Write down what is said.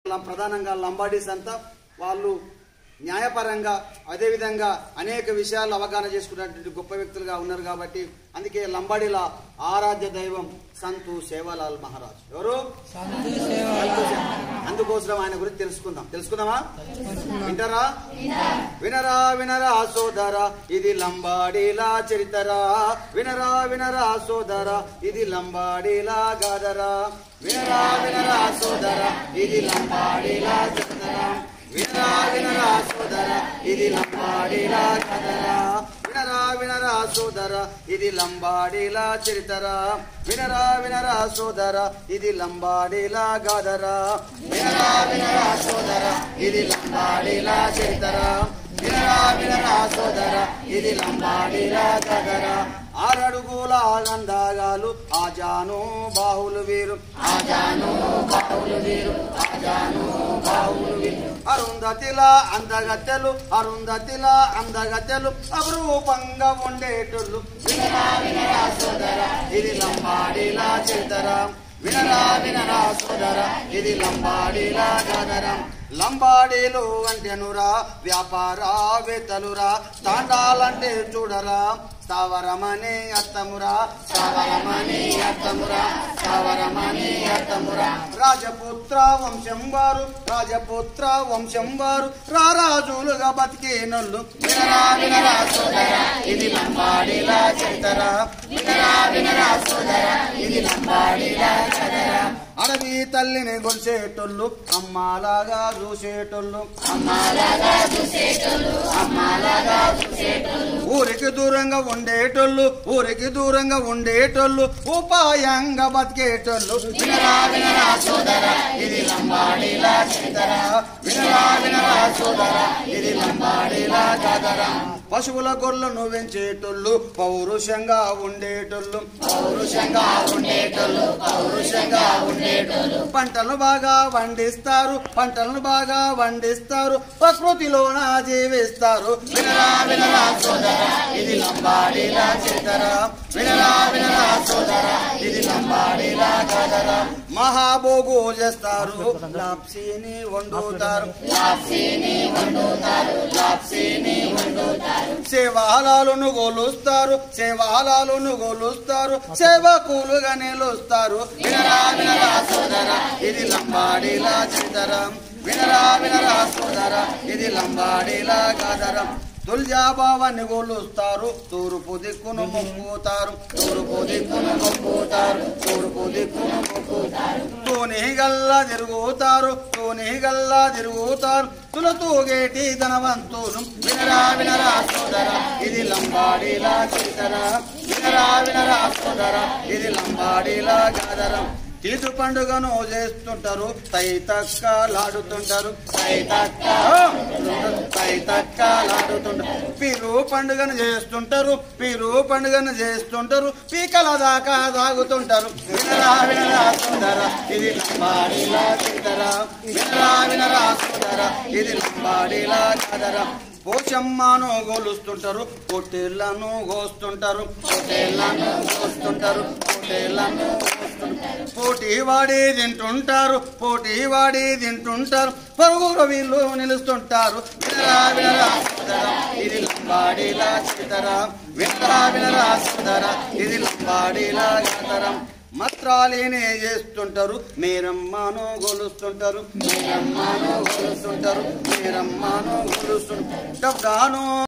ప్రధానంగా లంబాడీస్ అంతా వాళ్ళు న్యాయపరంగా అదేవిధంగా అనేక విషయాలు అవగాహన చేసుకున్నటువంటి గొప్ప వ్యక్తులుగా ఉన్నారు కాబట్టి అందుకే లంబాడీల ఆరాధ్య దైవం సంతు సేవాలాల్ మహారాజ్ ఎవరు సంతు సేవ- అందుకోసం ఆయన గురించి తెలుసుకుందాం తెలుసుకుందామా వింటారా వినరా వినరా సోదరా ఇది లంబాడీలా చరితరా వినరా వినరా సోదరా ఇది లంబాడీలా గాదరా వినరా వినరా సోదరా ఇది లంబాడీలా చరితరా వినరా వినరా సోదర ఇది లంబాడీలా కదరా వినరా వినరా సోదర ఇది లంబాడీలా చరితరా వినరా వినరా సోదర ఇది లంబాడీలా గాదరా వినరా వినరా సోదర ఇది లంబాడీలా చరితరా వినరా వినరా సోదర ఇది లంబాడీలా గదరా ఆరడుగుల గంధాగాలు ఆజాను బాహులు వీరు ఆజాను బాహులు వీరు ఆజాను బాహులు వీరు అరుంధతిల అందగత్తెలు అరుంధతిల అందగత్తెలు అపురూపంగా ఉండేటోళ్ళు వినరా వినరా సోదర ఇది లంబాడీలా చేతరా వినరా వినరా సోదర ఇది లంబాడీలా గదరా లంబాడీలు అంటెనురా వ్యాపారవేత్తలురా తాండాలంటే చూడరా స్థావరమని అత్తమురా స్థావరమని అత్తమురా స్థావరమని అత్తమురా రాజపుత్ర వంశం వారు రాజపుత్ర వంశం వారు రారాజులుగా బతికేనొల్లు వినరా వినరా సోదర ఇది లంబాడీలా చెంతరా వినరా వినరా సోదర ఇది లంబాడీలా చెదరా అడవి తల్లిని గొలిసేటోళ్ళు అమ్మాలాగా చూసేటోళ్ళు అమ్మాలాగా చూసేటోళ్ళు అమ్మాలాగా చూసేటోళ్ళు ఊరికి దూరంగా ఉండేటోళ్ళు ఊరికి దూరంగా ఉండేటోళ్ళు ఉపాయంగా బతికేటోళ్ళు వినరా వినరా సోదర ఇది లంబాడీలా చేతరా వినరా వినరా సోదర ఇది లంబాడీలా కాదరా పశువుల గొర్రెలను పెంచేటోళ్ళు పౌరుషంగా ఉండేటోళ్ళు పౌరుషంగా ఉండేటోళ్ళు పౌరుషంగా ఉండేటోళ్ళు పంటలు బాగా వండిస్తారు పంటలను బాగా వండిస్తారు ప్రకృతిలోన జీవిస్తారు వినరా వినరా సోదర ఇది లంబాడీలా చేతరా వినరా వినరా సోదర ఇది లంబాడీలా కాదరా మహాభోగు చేస్తారు లాప్సీని వండుతారు లాప్సీని వండుతారు లాప్సీని వండుతారు సేవాలను గోలుస్తారు సేవాలను గోలుస్తారు సేవకులుగా నిలుస్తారు వినరా వినరా సోదర ఇది లంబాడీలా చేతరా వినరా వినరా సోదర ఇది లంబాడీలా కాదరం తుల్జాబావాన్ని గోలుస్తారు తూర్పు దిక్కును మొక్కుతారు తూర్పు దిక్కును మొక్కుతారు తూర్పు దిక్కును మొక్కుతారు తూని గల్లా తిరుగుతారు తూని గల్లా తిరుగుతారు తుల తూగేటి ధనవంతులు వినరా వినరా సోదర ఇది లంబాడీలా చేతరా వినరా వినరా సోదర ఇది లంబాడీలా గాదరం తీసు పండుగను చేస్తుంటారు తైతక్కలాడుతుంటారు తైతక్క తైతక్కలాడుతుంటారు పీరు పండుగను చేస్తుంటారు పీరు పండుగను చేస్తుంటారు పీకల దాకా తాగుతుంటారు వినరా వినరా సుందర ఇది లంబాడీలా తింటరా వినరా వినరా సుందర ఇది లంబాడీలా కాదరా పోచమ్మను గోలుస్తుంటారు పొట్టేళ్లను గోస్తుంటారు పొట్టేళ్లను గోస్తుంటారు పొట్టేళ్లను గోస్తుంటారు పోటీ వాడి తింటుంటారు పోటీ వాడి తింటుంటారు పరుగురు వీళ్ళు నిలుస్తుంటారు వినరా వినరా సుందర ఇది లంబాడీలా చేతరా వినరా వినరా సుందర ఇది లంబాడీలా గాతరం మత్రాలేనే చేస్తుంటారు మీరమ్మను గొలుస్తుంటారు మీరమ్మను గొలుస్తుంటారు మీరమ్మను గొలుస్తుంటారు డబ్బాను